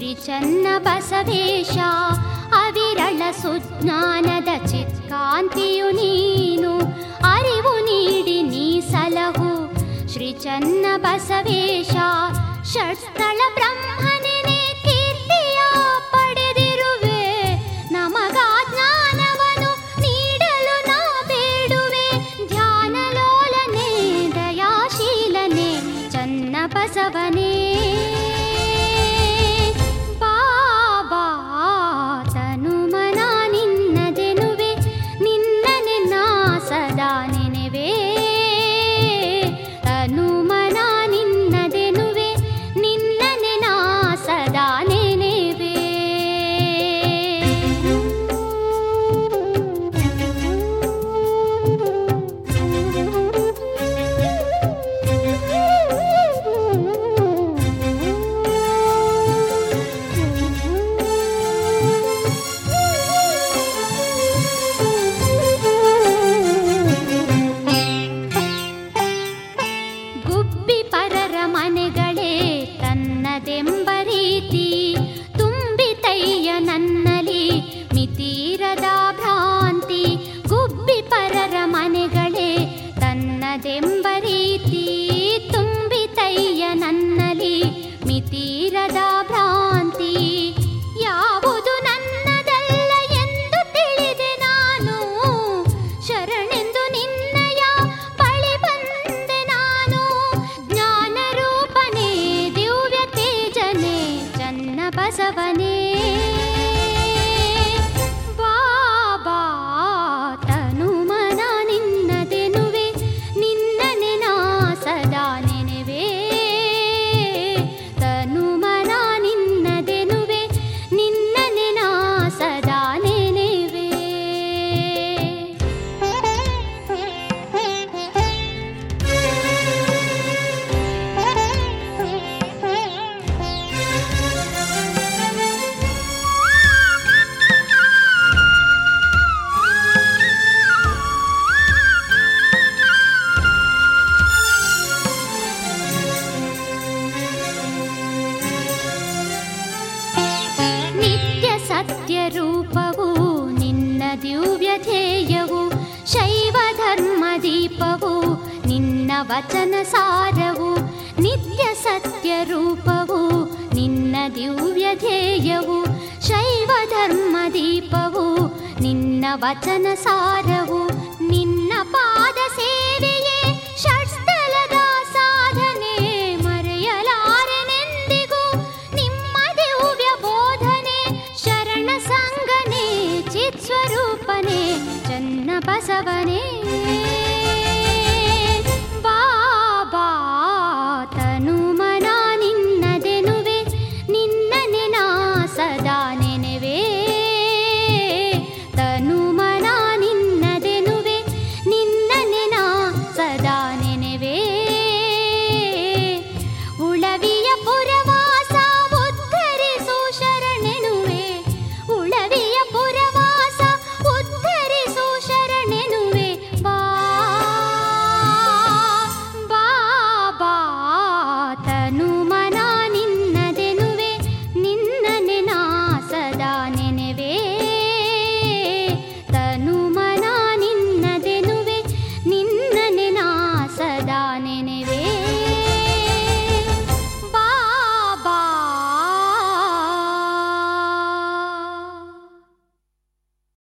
ಶ್ರೀ ಚನ್ನ ಬಸವೇಶ ಅವಿರಳ ಸುಜ್ಞಾನದ ಚಿತ್ಕಾಂತಿಯು ನೀನು ಅರಿವು ನೀಡಿ ನೀ ಸಲಹು ಶ್ರೀ ಚನ್ನ ಬಸವೇಶ ಷಟ್ಸ್ಥಳ ಬ್ರಹ್ಮನೇ ಕೀರ್ತಿಯ ಪಡೆದಿರುವೆ ನಮಗ ಜ್ಞಾನವನ್ನು ನೀಡಲು ನಾ ಬೇಡುವೆ ಧ್ಯಾನಲೋಲನೆ ದಯಾಶೀಲನೆ ಚನ್ನ ಬಸವನೇ ಬಾಬಾ ತನು ಮನ ನಿನ್ನದೆನುವೆ ನಿನ್ನನೆ ನಾ ಸದಾ ನೆನೆವೆ ತನು ಮನ ನಿನ್ನದೆನುವೆ ನಿನ್ನನೆ ನಾ ಸದಾ ನೆನೆವೆ ಗುಬ್ಬಿ ಪರರ ಮನೆಗಳೇ ತನ್ನದೆಂಬ ರೀತಿ ತುಂಬಿತಯ್ಯ ನನ್ನಲಿ ಮಿತೀರದ ಭ್ರಾಂತಿ ಗುಬ್ಬಿ ಪರರ ಮನೆಗಳೇ ತನ್ನದೆಂಬ ರೀತಿ ತುಂಬಿತಯ್ಯ ನನ್ನಲಿ ಮಿತೀರದ ಭ್ರಾಂತಿ ಯಾವುದು ನನ್ನದಲ್ಲ ಎಂದು ತಿಳಿದೆ ನಾನು ಶರಣೆಂದು ನಿನ್ನಯ ಬಳಿ ಬಂದೆ ನಾನು ಜ್ಞಾನ ರೂಪನೇ ದಿವ್ಯ ತೇಜನೆ ಚನ್ನ ಬಸವನೇ ಬಾಬಾ ತನು ಮನ ನಿನ್ನದೆನುವೆ ನಿನ್ನನೆ ನಾ ಸದಾ ನೆನೆವೆ ತನು ಮನ ನಿನ್ನದೆನುವೆ ನಿನ್ನನೆ ನಾ ಸದಾ ನೆನೆವೆ ನಿತ್ಯ ಸತ್ಯ ರೂಪವು ನಿನ್ನ ದಿವ್ಯ ಧ್ಯೇಯವು ಶೈವ ಧರ್ಮ ದೀಪವು ನಿನ್ನ ವಚನ ಸಾರವು ನಿತ್ಯ ಸತ್ಯ ರೂಪವು ನಿನ್ನ ದಿವ್ಯ ಧ್ಯೇಯವು ಶೈವ ಧರ್ಮ ದೀಪವು ನಿನ್ನ ವಚನ ಸಾರವು ನಿನ್ನ ಪಾದ ಸೇವೆಯೇ ಷಟ್ಸ್ಥಲದ ಸಾಧನೆ ಮರೆಯಲಾರೆನೆಂದಿಗೂ ನಿಮ್ಮ ದಿವ್ಯ ಬೋಧನೆ ಶರಣ ಸಂಗನೆ ಚಿತ್ ಸ್ವರೂಪನೆ ಚನ್ನ ಬಸವನೇ